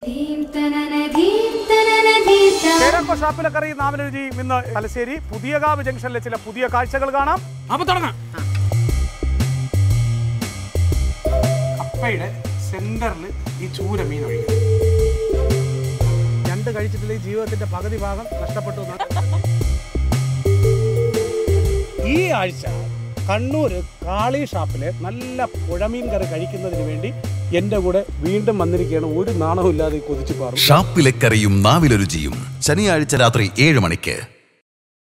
ചേരക്കോ ഷാപ്പിലെ കറി നാവിന് രുചി ഇന്ന് തലശ്ശേരി പുതിയകാവ് ജംഗ്ഷനിലെ ചില പുതിയ കാഴ്ചകൾ കാണാം അപ്പൊ തുടങ്ങാം കപ്പയുടെ സെന്ററിൽ ഈ ചൂര മീൻ ഒഴിക്കണം രണ്ട് കഴിച്ചിട്ടില്ല ജീവിതത്തിന്റെ പകുതി ഭാഗം നഷ്ടപ്പെട്ടു എന്നാണ്. ഈ ആഴ്ച കണ്ണൂര് കാളി ഷാപ്പിലെ നല്ല പുഴമീൻ കറി കഴിക്കുന്നതിന് വേണ്ടി എൻ്റെ കൂടെ വീണ്ടും വന്നിരിക്കുകയാണ് ഒരു നാണവും ഇല്ലാതെ ഈ കൊതിച്ചു പാറും ഷാപ്പിലെ കറിയും നാവിലൊരുചിയും ശനിയാഴ്ച രാത്രി ഏഴ് മണിക്ക്